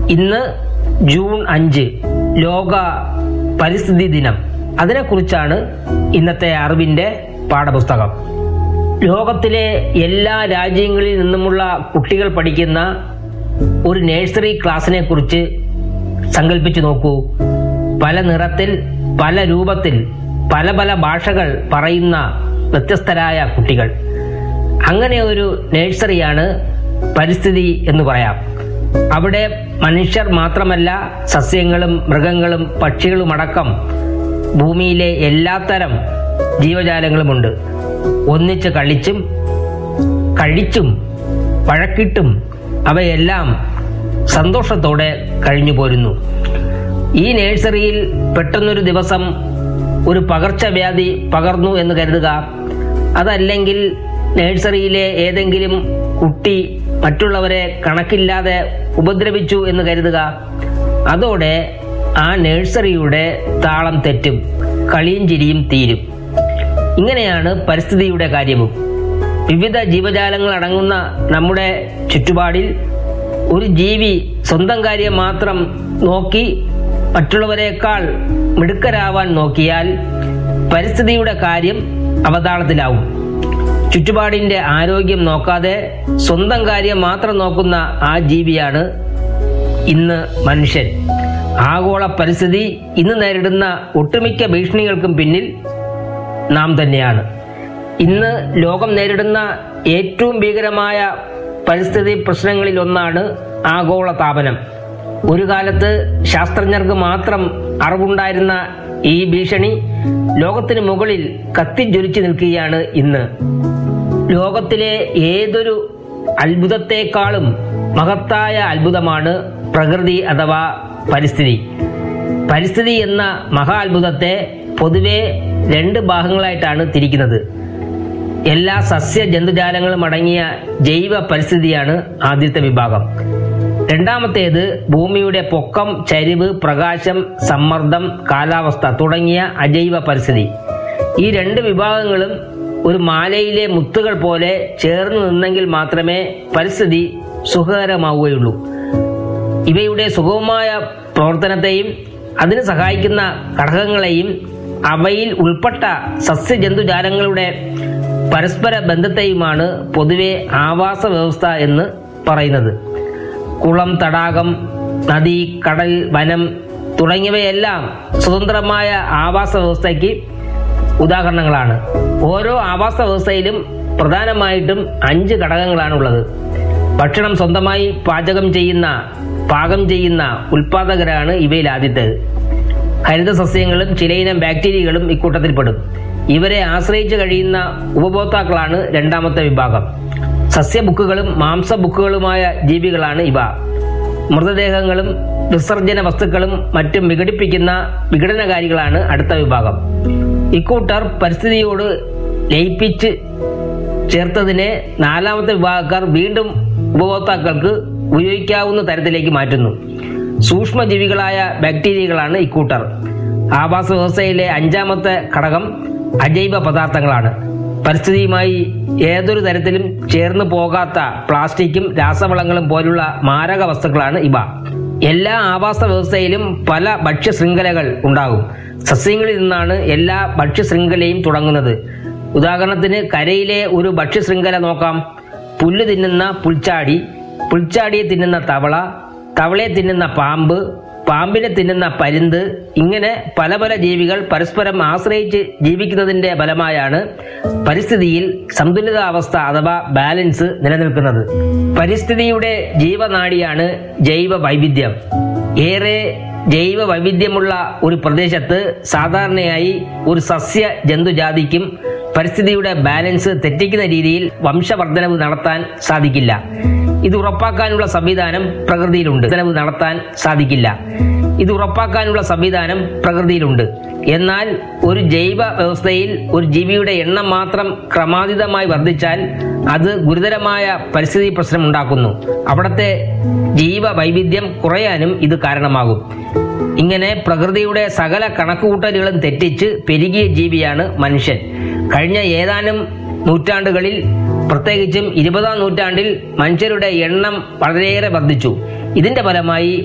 ഇന്ന് ജൂൺ അഞ്ച് ലോക പരിസ്ഥിതി ദിനം അതിനെക്കുറിച്ചാണ് ഇന്നത്തെ അറിവിന്റെ പാഠപുസ്തകം ലോകത്തിലെ എല്ലാ രാജ്യങ്ങളിൽ നിന്നുമുള്ള കുട്ടികൾ പഠിക്കുന്ന ഒരു നഴ്സറി ക്ലാസ്സിനെ കുറിച്ച് സങ്കല്പിച്ചു നോക്കൂ പല നിറത്തിൽ പല രൂപത്തിൽ പല പല ഭാഷകൾ പറയുന്ന വ്യത്യസ്തരായ കുട്ടികൾ അങ്ങനെ ഒരു നഴ്സറിയാണ് പരിസ്ഥിതി എന്ന് പറയാം അവിടെ മനുഷ്യർ മാത്രമല്ല സസ്യങ്ങളും മൃഗങ്ങളും പക്ഷികളുമടക്കം ഭൂമിയിലെ എല്ലാത്തരം ജീവജാലങ്ങളുമുണ്ട് ഒന്നിച്ച് കളിച്ചും കഴിച്ചും വഴക്കിട്ടും അവയെല്ലാം സന്തോഷത്തോടെ കഴിഞ്ഞു പോരുന്നു ഈ നഴ്സറിയിൽ പെട്ടെന്നൊരു ദിവസം ഒരു പകർച്ചവ്യാധി പകർന്നു എന്ന് കരുതുക അതല്ലെങ്കിൽ നഴ്സറിയിലെ ഏതെങ്കിലും കുട്ടി മറ്റുള്ളവരെ കണക്കില്ലാതെ ഉപദ്രവിച്ചു എന്ന് കരുതുക അതോടെ ആ നഴ്സറിയുടെ താളം തെറ്റും കളിയും ചിരിയും തീരും ഇങ്ങനെയാണ് പരിസ്ഥിതിയുടെ കാര്യവും വിവിധ ജീവജാലങ്ങൾ അടങ്ങുന്ന നമ്മുടെ ചുറ്റുപാടിൽ ഒരു ജീവി സ്വന്തം കാര്യം മാത്രം നോക്കി മറ്റുള്ളവരെക്കാൾ മിടുക്കരാവാൻ നോക്കിയാൽ പരിസ്ഥിതിയുടെ കാര്യം അവതാളത്തിലാവും ചുറ്റുപാടിന്റെ ആരോഗ്യം നോക്കാതെ സ്വന്തം കാര്യം മാത്രം നോക്കുന്ന ആ ജീവിയാണ് ഇന്ന് മനുഷ്യൻ ആഗോള പരിസ്ഥിതി ഇന്ന് നേരിടുന്ന ഒട്ടുമിക്ക ഭീഷണികൾക്കും പിന്നിൽ നാം തന്നെയാണ് ഇന്ന് ലോകം നേരിടുന്ന ഏറ്റവും ഭീകരമായ പരിസ്ഥിതി പ്രശ്നങ്ങളിൽ ഒന്നാണ് ആഗോള താപനം ഒരു കാലത്ത് ശാസ്ത്രജ്ഞർക്ക് മാത്രം അറിവുണ്ടായിരുന്ന ഈ ഭീഷണി ലോകത്തിന് മുകളിൽ കത്തിജ്വലിച്ചു നിൽക്കുകയാണ് ഇന്ന് ലോകത്തിലെ ഏതൊരു അത്ഭുതത്തെക്കാളും മഹത്തായ അത്ഭുതമാണ് പ്രകൃതി അഥവാ പരിസ്ഥിതി പരിസ്ഥിതി എന്ന മഹാ അത്ഭുതത്തെ പൊതുവെ രണ്ട് ഭാഗങ്ങളായിട്ടാണ് തിരിക്കുന്നത് എല്ലാ സസ്യ ജന്തുജാലങ്ങളും അടങ്ങിയ ജൈവ പരിസ്ഥിതിയാണ് ആദ്യത്തെ വിഭാഗം രണ്ടാമത്തേത് ഭൂമിയുടെ പൊക്കം ചരിവ് പ്രകാശം സമ്മർദ്ദം കാലാവസ്ഥ തുടങ്ങിയ അജൈവ പരിസ്ഥിതി ഈ രണ്ട് വിഭാഗങ്ങളും ഒരു മാലയിലെ മുത്തുകൾ പോലെ ചേർന്ന് നിന്നെങ്കിൽ മാത്രമേ പരിസ്ഥിതി സുഖകരമാവുകയുള്ളൂ ഇവയുടെ സുഗമമായ പ്രവർത്തനത്തെയും അതിന് സഹായിക്കുന്ന ഘടകങ്ങളെയും അവയിൽ ഉൾപ്പെട്ട സസ്യജന്തുജാലങ്ങളുടെ പരസ്പര ബന്ധത്തെയുമാണ് പൊതുവെ ആവാസ വ്യവസ്ഥ എന്ന് പറയുന്നത് കുളം തടാകം നദി കടൽ വനം തുടങ്ങിയവയെല്ലാം സ്വതന്ത്രമായ ആവാസ വ്യവസ്ഥയ്ക്ക് ഉദാഹരണങ്ങളാണ് ഓരോ ആവാസ വ്യവസ്ഥയിലും പ്രധാനമായിട്ടും അഞ്ച് ഘടകങ്ങളാണുള്ളത് ഭക്ഷണം സ്വന്തമായി പാചകം ചെയ്യുന്ന പാകം ചെയ്യുന്ന ഉൽപാദകരാണ് ഇവയിൽ ആദ്യത്തേത് ഹരിത സസ്യങ്ങളും ചിലയിനം ബാക്ടീരിയകളും ഇക്കൂട്ടത്തിൽപ്പെടും ഇവരെ ആശ്രയിച്ച് കഴിയുന്ന ഉപഭോക്താക്കളാണ് രണ്ടാമത്തെ വിഭാഗം സസ്യബുക്കുകളും മാംസബുക്കുകളുമായ ജീവികളാണ് ഇവ മൃതദേഹങ്ങളും വിസർജന വസ്തുക്കളും മറ്റും വിഘടിപ്പിക്കുന്ന വിഘടനകാരികളാണ് അടുത്ത വിഭാഗം ഇക്കൂട്ടർ പരിസ്ഥിതിയോട് ലയിപ്പിച്ച് ചേർത്തതിനെ നാലാമത്തെ വിഭാഗക്കാർ വീണ്ടും ഉപഭോക്താക്കൾക്ക് ഉപയോഗിക്കാവുന്ന തരത്തിലേക്ക് മാറ്റുന്നു സൂക്ഷ്മജീവികളായ ബാക്ടീരിയകളാണ് ഇക്കൂട്ടർ ആവാസ വ്യവസ്ഥയിലെ അഞ്ചാമത്തെ ഘടകം അജൈവ പദാർത്ഥങ്ങളാണ് പരിസ്ഥിതിയുമായി ഏതൊരു തരത്തിലും ചേർന്ന് പോകാത്ത പ്ലാസ്റ്റിക്കും രാസവളങ്ങളും പോലുള്ള മാരക വസ്തുക്കളാണ് ഇവ എല്ലാ ആവാസ വ്യവസ്ഥയിലും പല ഭക്ഷ്യശൃംഖലകൾ ഉണ്ടാകും സസ്യങ്ങളിൽ നിന്നാണ് എല്ലാ ഭക്ഷ്യശൃംഖലയും തുടങ്ങുന്നത് ഉദാഹരണത്തിന് കരയിലെ ഒരു ഭക്ഷ്യശൃംഖല നോക്കാം പുല്ല് തിന്നുന്ന പുൽച്ചാടി പുൽച്ചാടിയെ തിന്നുന്ന തവള തവളയെ തിന്നുന്ന പാമ്പ് പാമ്പിനെ തിന്നുന്ന പരുന്ത് ഇങ്ങനെ പല പല ജീവികൾ പരസ്പരം ആശ്രയിച്ച് ജീവിക്കുന്നതിന്റെ ഫലമായാണ് പരിസ്ഥിതിയിൽ സന്തുലിതാവസ്ഥ അഥവാ ബാലൻസ് നിലനിൽക്കുന്നത് പരിസ്ഥിതിയുടെ ജീവനാഡിയാണ് ജൈവ വൈവിധ്യം ഏറെ ജൈവ വൈവിധ്യമുള്ള ഒരു പ്രദേശത്ത് സാധാരണയായി ഒരു സസ്യ ജന്തുജാതിക്കും പരിസ്ഥിതിയുടെ ബാലൻസ് തെറ്റിക്കുന്ന രീതിയിൽ വംശവർദ്ധനവ് നടത്താൻ സാധിക്കില്ല ഇത് ഉറപ്പാക്കാനുള്ള സംവിധാനം പ്രകൃതിയിലുണ്ട് വർദ്ധനവ് നടത്താൻ സാധിക്കില്ല ഇത് ഉറപ്പാക്കാനുള്ള സംവിധാനം പ്രകൃതിയിലുണ്ട് എന്നാൽ ഒരു ജൈവ വ്യവസ്ഥയിൽ ഒരു ജീവിയുടെ എണ്ണം മാത്രം ക്രമാതീതമായി വർദ്ധിച്ചാൽ അത് ഗുരുതരമായ പരിസ്ഥിതി പ്രശ്നം ഉണ്ടാക്കുന്നു അവിടത്തെ ജീവ വൈവിധ്യം കുറയാനും ഇത് കാരണമാകും ഇങ്ങനെ പ്രകൃതിയുടെ സകല കണക്കുകൂട്ടലുകളും തെറ്റിച്ച് പെരുകിയ ജീവിയാണ് മനുഷ്യൻ കഴിഞ്ഞ ഏതാനും നൂറ്റാണ്ടുകളിൽ പ്രത്യേകിച്ചും ഇരുപതാം നൂറ്റാണ്ടിൽ മനുഷ്യരുടെ എണ്ണം വളരെയേറെ വർദ്ധിച്ചു ഇതിന്റെ ഫലമായി